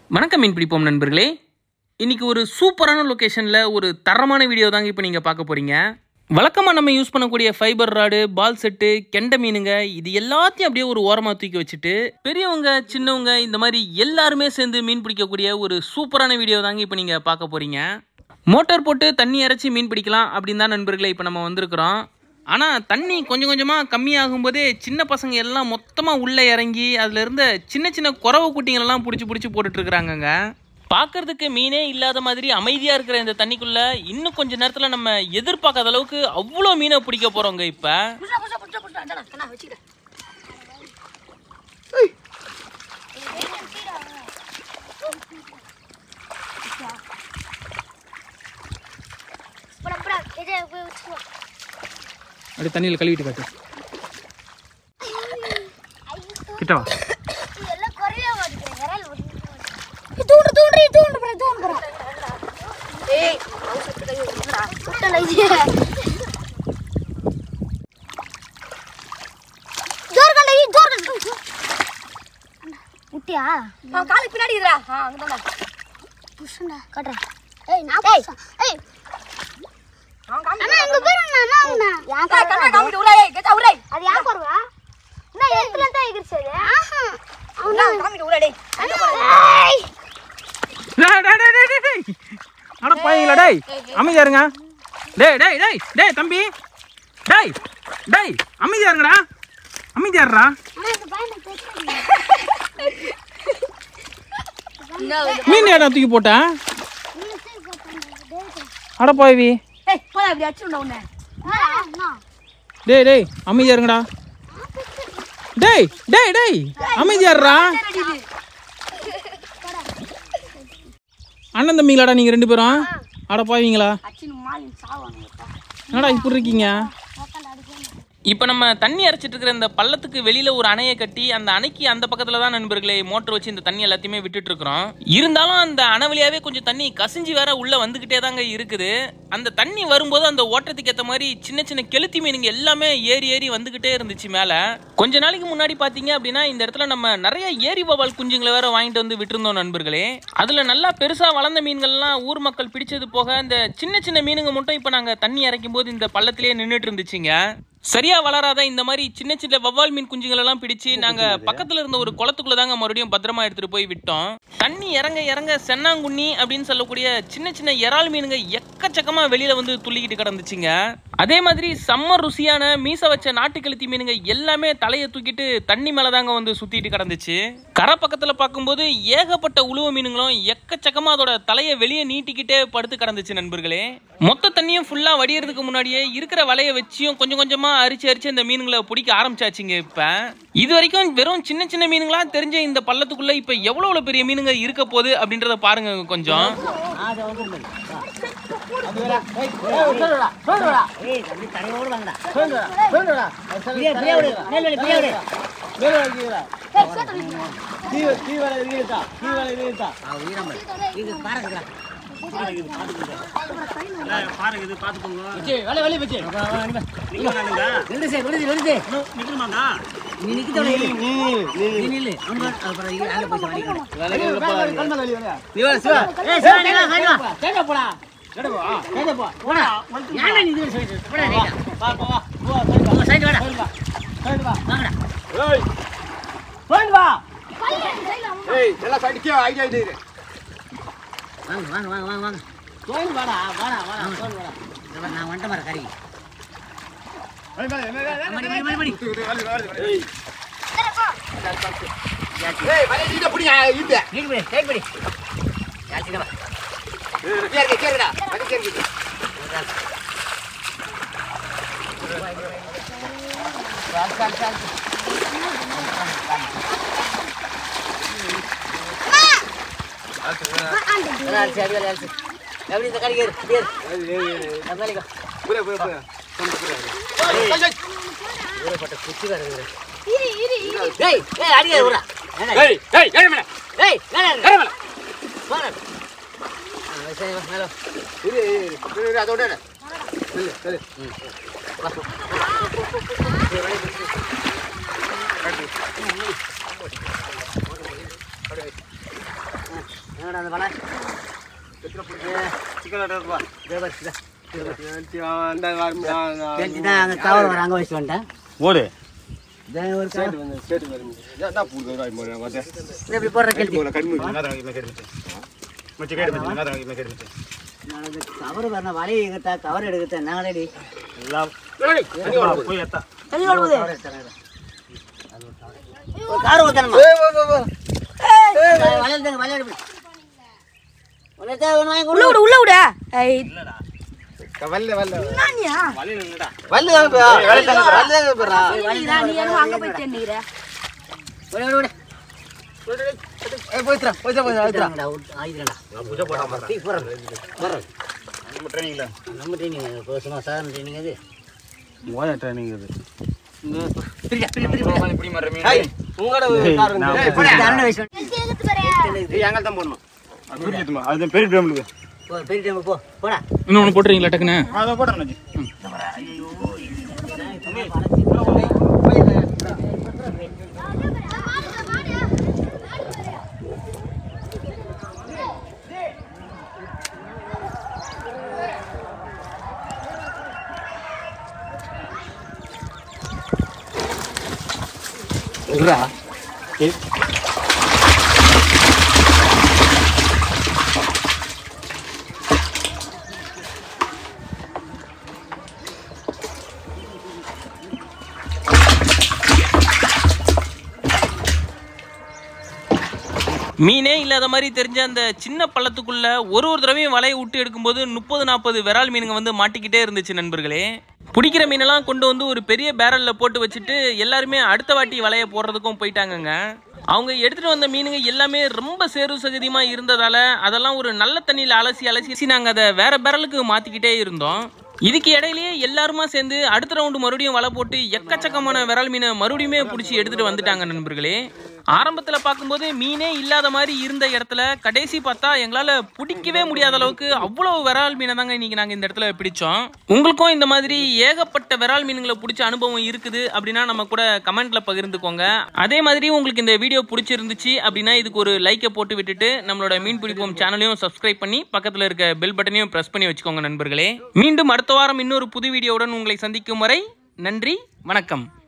வணக்கம் மீன் பிடிப்போம் நண்பர்களே இன்னைக்கு ஒரு சூப்பரான லொக்கேஷனில் ஒரு தரமான வீடியோ தாங்க இப்போ நீங்கள் பார்க்க போகிறீங்க வழக்கமாக நம்ம யூஸ் பண்ணக்கூடிய ஃபைபர் ராடு பால் செட்டு கெண்டை மீனுங்க இது எல்லாத்தையும் அப்படியே ஒரு ஓரமாக தூக்கி வச்சுட்டு பெரியவங்க சின்னவங்க இந்த மாதிரி எல்லாருமே சேர்ந்து மீன் பிடிக்கக்கூடிய ஒரு சூப்பரான வீடியோ தாங்க இப்போ நீங்கள் பார்க்க போகிறீங்க மோட்டார் போட்டு தண்ணி இறச்சி மீன் பிடிக்கலாம் அப்படின்னு தான் நண்பர்களே இப்போ நம்ம வந்திருக்கிறோம் ஆனால் தண்ணி கொஞ்சம் கொஞ்சமாக கம்மியாகும் போதே சின்ன பசங்க எல்லாம் மொத்தமாக உள்ளே இறங்கி அதில் இருந்த சின்ன சின்ன குறவை குட்டிங்களெல்லாம் பிடிச்சி பிடிச்சி போட்டுட்ருக்குறாங்கங்க பார்க்கறதுக்கு மீனே இல்லாத மாதிரி அமைதியாக இருக்கிற இந்த தண்ணிக்குள்ளே இன்னும் கொஞ்ச நேரத்தில் நம்ம எதிர்பார்க்காத அளவுக்கு அவ்வளோ மீனை பிடிக்க போகிறோங்க இப்போ புடிச்சா புடிச்சா புடிச்சா புடிச்சா இந்தாடா கண்ணா வச்சுக்கிறேன் படம் படம் இதை போய் வச்சுக்கோ அப்படி தண்ணியில் கழுவிட்டு காட்டு கிட்டவா எல்லாம் குறைய மாட்டேங்கிறேன் விரல் ஒடிஞ்சு தூண்டு தூண்டு தூண்டு படம் தூண்டு படம் ஏய் அவசரத்து கை வைக்கிறா சுட்டல இது ஜோர் கண்ட இது ஜோர் கண்ட முட்டியா அவன் காலுக்கு பின்னாடி இருடா ஆ அங்க தான் புஷ்டா காட்டுறேன் ஏய் நான் புஷ்டா ஏய் அவன் காமி அண்ணா இங்க பேரு அண்ணா அண்ணா யான் கண்ணா கண்ணா காமிட்டு உரை கேட்டா உரை அது யான் பருவா என்ன எடுத்துல தான் எகிரிச்சு அது ஆஹா அவனா காமிட்டு உரை டேய் ஏய் அட பாயங்களா டேய் அமைதியா இருங்க டேய் டேய் டேய் டேய் தம்பி டேய் டேய் அமைதியா இருங்கடா அமைதியா இருடா அண்ணா இந்த பையனை பேசுறீங்க மீன் ஏடா தூக்கி போட்டேன் நீ சீ போட்டாங்க அட பாய்வி ஏய் போடா இப்படி அடிச்சுடா உன்னை அண்ணா டேய் டேய் அமைதியா இருங்கடா டேய் டேய் டேய் அமைதியா இருடா அடிக்குது அண்ணன் தம்பிங்களாடா நீங்க ரெண்டு பேரும் அட பாய்வீங்களா அச்சின் மாலின் சாவானு என்னடா இப்படி இருக்கீங்க இப்போ நம்ம தண்ணி அரைச்சிட்டு இருக்கிற இந்த பள்ளத்துக்கு வெளியில ஒரு அணையை கட்டி அந்த அணைக்கு அந்த பக்கத்துல தான் நண்பர்களே மோட்டர் வச்சு இந்த தண்ணி எல்லாத்தையுமே விட்டுட்டு இருக்கிறோம் இருந்தாலும் அந்த அணை வழியாவே கொஞ்சம் தண்ணி கசிஞ்சு வேற உள்ள வந்துகிட்டே தாங்க இருக்குது அந்த தண்ணி வரும்போது அந்த ஓட்டத்துக்கு ஏத்த மாதிரி சின்ன சின்ன கெளுத்தி மீனுங்க எல்லாமே ஏறி ஏறி வந்துகிட்டே இருந்துச்சு மேல கொஞ்ச நாளைக்கு முன்னாடி பாத்தீங்க அப்படின்னா இந்த இடத்துல நம்ம நிறைய ஏரி வவால் குஞ்சுங்களை வேற வாங்கிட்டு வந்து விட்டுருந்தோம் நண்பர்களே அதுல நல்லா பெருசா வளர்ந்த மீன்கள்லாம் ஊர் மக்கள் பிடிச்சது போக இந்த சின்ன சின்ன மீனுங்க மட்டும் இப்போ நாங்க தண்ணி இறக்கும் போது இந்த பள்ளத்திலேயே நின்றுட்டு இருந்துச்சுங்க சரியா வளராத இந்த மாதிரி சின்ன சின்ன வவ்வால் மீன் குஞ்சுகள் எல்லாம் பிடிச்சு நாங்க பக்கத்துல இருந்த ஒரு குளத்துக்குள்ள தாங்க மறுபடியும் பத்திரமா எடுத்துட்டு போய் விட்டோம் தண்ணி இறங்க இறங்க சென்னாங்குண்ணி அப்படின்னு சொல்லக்கூடிய சின்ன சின்ன இறால் மீனுங்க எக்கச்சக்கமா வெளியில வந்து துள்ளிக்கிட்டு கிடந்துச்சுங்க அதே மாதிரி செம்ம ருசியான மீச வச்ச நாட்டுக்கழுத்தி மீனுங்க எல்லாமே தலையை தூக்கிட்டு தண்ணி மேல தாங்க வந்து சுத்திட்டு கிடந்துச்சு கரை பக்கத்துல பார்க்கும்போது ஏகப்பட்ட உழுவ மீனுங்களும் எக்கச்சக்கமா அதோட தலையை வெளியே நீட்டிக்கிட்டே படுத்து கிடந்துச்சு நண்பர்களே மொத்த தண்ணியும் ஃபுல்லா வடியறதுக்கு முன்னாடியே இருக்கிற வலையை வச்சியும் கொஞ்சம் கொஞ்சமா அரிச்சு அரிச்சு அந்த மீனுங்களை பிடிக்க ஆரம்பிச்சாச்சுங்க இப்ப இது வரைக்கும் வெறும் சின்ன சின்ன மீனுங்களா தெரிஞ்ச இந்த பள்ளத்துக்குள்ள இப்ப எவ்வளவு எவ்வளவு பெரிய மீனுங்க இருக்க போகுது அப்படின்றத பாருங்க கொஞ்சம் ஏய் எல்லாம் சைடுக்கே ஐடியா இது ஏய் வலை நீங்க புடிங்க இது கேர்ங்க கேர்ங்கடா வலை கேர்ங்க புரிய புரிய புரிய இரு இரு இரு ஏய் ஏய் ஏய் மேல ஏய் மேல இரு இரு இரு அதோட இரு. நில்லு, நில்லு. அந்த வலை பேட்டி தான் அங்கே கவர் வர அங்கே வச்சுட்டு வந்துட்டேன் ஓடு இதோ ஒரு கவர். கடுமை இது இப்படி போடுற கேள்வி நான் இந்த கவர் வரணும் வலையை எடுத்தா கவர் எடுக்கத்தா நாங்களேடி தண்ணி ஓடுது ஒரு கார் ஊற்றணுமா வளையல் வளையல் வளையல் ஒன்று வாங்கி உள்ள கொடு விடு உள்ள விடு ஏய் வல்ல வல்ல என்னனியா வல்ல வல்ல நீடா நீ என்ன அங்க போய் தென்னிற விடு விடு விடு போய்த்ரா போய்த்ரா போய்த்ரா ஆயுதடா ஆயுதடா டீ போடுறேன் போடுறேன் நம்ம ட்ரைனிங் இப்போ சும்மா சாதாரண ட்ரைனிங் அது ஓயா ட்ரைனிங் இது பிரியா பிரியா பிரியா ஹாய் உங்களோட கார் இந்த அண்ணன் வயசு எங்க தான் போடணும் புரியுதுமா அது பெரிய டேம்லுக்கு போ பெரிய டைம் போ போடா இன்னொன்று போட்டுறீங்களா டக்குன்னு அதை போடுறேன் மீனே இல்லாத மாதிரி தெரிஞ்ச அந்த சின்ன பள்ளத்துக்குள்ள ஒரு ஒரு தடவையும் வலையை விட்டு எடுக்கும்போது முப்பது நாற்பது விரால் மீனுங்க வந்து மாட்டிக்கிட்டே இருந்துச்சு நண்பர்களே பிடிக்கிற மீனெல்லாம் கொண்டு வந்து ஒரு பெரிய பேரல்ல போட்டு வச்சுட்டு எல்லாருமே அடுத்த வாட்டி வலையை போடுறதுக்கும் போயிட்டாங்கங்க அவங்க எடுத்துட்டு வந்த மீனுங்க எல்லாமே ரொம்ப சேரு சகதியமா இருந்ததால அதெல்லாம் ஒரு நல்ல தண்ணியில அலசி அலசி நாங்க அதை வேற பேரலுக்கு மாத்திக்கிட்டே இருந்தோம் இதுக்கு இடையிலேயே எல்லாருமா சேர்ந்து அடுத்த ரவுண்டு மறுபடியும் வலை போட்டு எக்கச்சக்கமான விரல் மீனை மறுபடியுமே பிடிச்சி எடுத்துட்டு வந்துட்டாங்க நண்பர்களே ஆரம்பத்துல பார்க்கும்போது மீனே இல்லாத மாதிரி இருந்த இடத்துல கடைசி பார்த்தா எங்களால பிடிக்கவே முடியாத அளவுக்கு அவ்வளவு விரால் மீனை தாங்க இன்னைக்கு நாங்க இந்த இடத்துல பிடிச்சோம் உங்களுக்கும் இந்த மாதிரி ஏகப்பட்ட விரால் மீன்களை பிடிச்ச அனுபவம் இருக்குது அப்படின்னா நம்ம கூட கமெண்ட்ல பகிர்ந்துக்கோங்க அதே மாதிரி உங்களுக்கு இந்த வீடியோ பிடிச்சிருந்துச்சு அப்படின்னா இதுக்கு ஒரு லைக்கை போட்டு விட்டுட்டு நம்மளோட மீன் பிடிப்போம் சேனலையும் சப்ஸ்கிரைப் பண்ணி பக்கத்துல இருக்க பெல் பட்டனையும் பிரஸ் பண்ணி வச்சுக்கோங்க நண்பர்களே மீண்டும் அடுத்த வாரம் இன்னொரு புது வீடியோவுடன் உங்களை சந்திக்கும் வரை நன்றி வணக்கம்